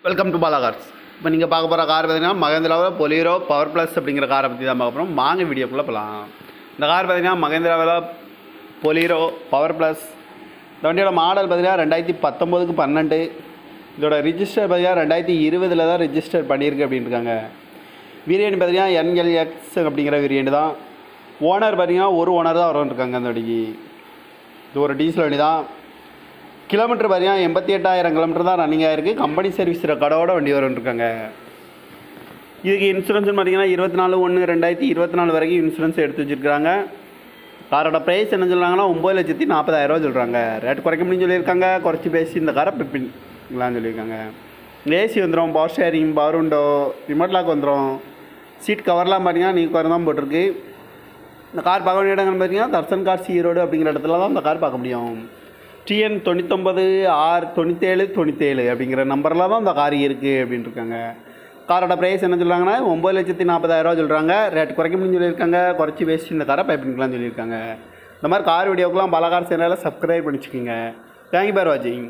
welcome to Bala cars இப்போ நீங்கள் பார்க்க போகிற கார் பார்த்தீங்கன்னா மகேந்திராவில் பொலிரோ பவர் ப்ளஸ் அப்படிங்கிற காரை பற்றி தான் பார்க்க போகிறோம் வாங்க வீடியோக்குள்ளே போகலாம் இந்த கார் பார்த்தீங்கன்னா மகேந்திராவில் பொலிரோ பவர் ப்ளஸ் இந்த வண்டியோட மாடல் பார்த்தீங்கன்னா ரெண்டாயிரத்தி பத்தொம்போதுக்கு பன்னெண்டு இதோட ரிஜிஸ்டர் பார்த்தீங்கன்னா ரெண்டாயிரத்தி இருபதில் தான் ரிஜிஸ்டர் பண்ணியிருக்கு அப்படின்னு இருக்காங்க வேரியண்ட் பார்த்தீங்கன்னா என்எல்எக்ஸ் அப்படிங்கிற வேரியண்ட் தான் ஓனர் பார்த்தீங்கன்னா ஒரு ஓனர் தான் வரும் இருக்காங்க அந்த வண்டிக்கு இது ஒரு டீசல் வண்டி தான் கிலோமீட்டர் பார்த்தீங்கன்னா எண்பத்தி எட்டாயிரம் கிலோமீட்டர் தான் ரன்னிங் ஆகிருக்கு கம்பெனி சர்வீஸ் ரெக்கார்டோட வண்டி வரும்னு இருக்காங்க இதுக்கு இன்சூரன்ஸ் பார்த்தீங்கன்னா இருபத்தி நாலு ஒன்று ரெண்டாயிரத்தி இருபத்தி நாலு வரைக்கும் இன்சூரன்ஸ் எடுத்து வச்சுருக்காங்க காரோட ப்ரைஸ் என்ன சொல்கிறாங்கன்னா ஒம்பது லட்சத்தி நாற்பதாயிரரூவா சொல்கிறாங்க ரேட் குறைக்க முடியும்னு சொல்லியிருக்காங்க குறைச்சி பேசி இந்த காரை பிப்பிங்களான்னு சொல்லியிருக்காங்க ஏசி வந்துடும் power steering power window remote lock வந்துடும் சீட் கவர்லாம் பார்த்தீங்கன்னா நீ கவர் தான் போட்டிருக்கு இந்த கார் பார்க்க வேண்டிய இடங்கள் பார்த்தீங்கன்னா தர்சன் கார் ஈரோடு அப்படிங்கிற இடத்துல தான் இந்த கார் பார்க்க முடியும் டிஎன் தொண்ணூத்தொம்பது ஆர் தொண்ணூற்றேழு தொண்ணூற்றேழு அப்படிங்கிற நம்பரில் தான் இந்த கார் இருக்குது அப்படின்னு இருக்காங்க காரோட ப்ரைஸ் என்ன சொல்கிறாங்கன்னா ஒம்பது லட்சத்தி நாற்பதாயிரரூவா சொல்கிறாங்க ரேட் குறைக்க முடியும்னு சொல்லியிருக்காங்க குறைச்சி பேசி இந்த காரை பைப்பிங்கலாம் சொல்லியிருக்காங்க இந்த மாதிரி கார் வீடியோக்கெலாம் பல கார் சேனலில் சப்ஸ்கிரைப் பண்ணிச்சுக்கோங்க தேங்க்யூ பார் வாட்சிங்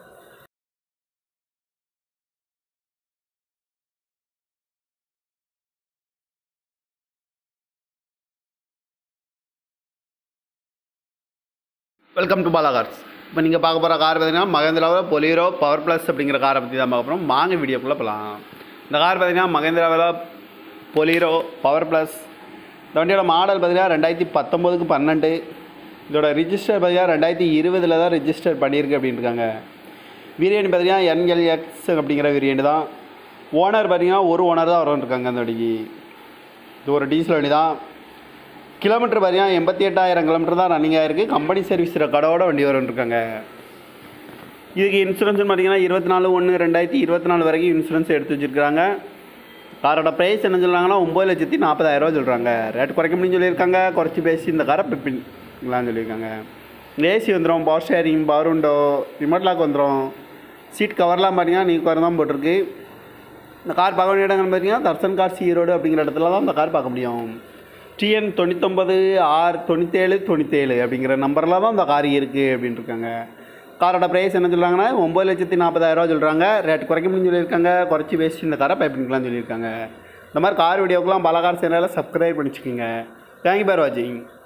வெல்கம் டு பாலா கார்ஸ் இப்போ நீங்கள் பார்க்க போகிற கார் பார்த்தீங்கன்னா மகேந்திராவில் பொலிரோ பவர் ப்ளஸ் அப்படிங்கிற காரை பற்றி தான் பார்க்க போகிறோம் வாங்க வீடியோக்குள்ளே போகலாம் இந்த கார் பார்த்தீங்கன்னா மகேந்திராவில் பொலிரோ பவர் ப்ளஸ் இந்த வண்டியோட மாடல் பார்த்தீங்கன்னா ரெண்டாயிரத்தி பத்தொம்போதுக்கு பன்னெண்டு இதோட ரிஜிஸ்டர் பார்த்தீங்கன்னா ரெண்டாயிரத்தி இருபதில் தான் ரிஜிஸ்டர் பண்ணியிருக்கு அப்படின்னு இருக்காங்க வேரியண்ட் பார்த்தீங்கன்னா என்எல்எக்ஸ் அப்படிங்கிற வேரியண்ட் தான் ஓனர் பார்த்தீங்கன்னா ஒரு ஓனர் தான் வரும் இருக்காங்க அந்த வண்டிக்கு இது ஒரு டீசல் வண்டி தான் கிலோமீட்டர் பார்த்தீங்கன்னா எண்பத்தி எட்டாயிரம் கிலோமீட்டர் தான் ரன்னிங் ஆகிருக்கு கம்பெனி சர்வீஸ் ரெக்கார்டோட வண்டி வரும்னு இருக்காங்க இதுக்கு இன்சூரன்ஸ் பார்த்தீங்கன்னா இருபத்தி நாலு ஒன்று ரெண்டாயிரத்தி இருபத்தி நாலு வரைக்கும் இன்சூரன்ஸ் எடுத்து வச்சுருக்காங்க காரோட ப்ரைஸ் என்ன சொல்கிறாங்கன்னா ஒம்பது லட்சத்தி நாற்பதாயிரரூவா சொல்கிறாங்க ரேட் குறைக்க முடியும்னு சொல்லியிருக்காங்க குறைச்சி பேசி இந்த காரை பிப்பிங்களான்னு சொல்லியிருக்காங்க ஏசி வந்துடும் power steering power window remote lock வந்துடும் சீட் கவர்லாம் பார்த்தீங்கன்னா நீ கவர் தான் போட்டிருக்கு இந்த கார் பார்க்க வேண்டிய இடங்கள் பார்த்தீங்கன்னா தர்சன் கார் ஈரோடு அப்படிங்கிற இடத்துல தான் இந்த கார் பார்க்க முடியும் டிஎன் தொண்ணூத்தொம்பது ஆர் தொண்ணூற்றேழு தொண்ணூற்றேழு அப்படிங்கிற நம்பரில் தான் இந்த கார் இருக்குது அப்படின்னு இருக்காங்க காரோட ப்ரைஸ் என்ன சொல்கிறாங்கன்னா ஒம்பது லட்சத்தி நாற்பதாயிரரூவா சொல்கிறாங்க ரேட் குறைக்க முடியும்னு சொல்லியிருக்காங்க குறைச்சி பேசி இந்த காரை பைப்பிங்கலாம் சொல்லியிருக்காங்க இந்த மாதிரி கார் வீடியோக்கெலாம் பல கார் சேனலில் சப்ஸ்கிரைப் பண்ணிச்சுக்கோங்க தேங்க்யூ பார் வாட்சிங்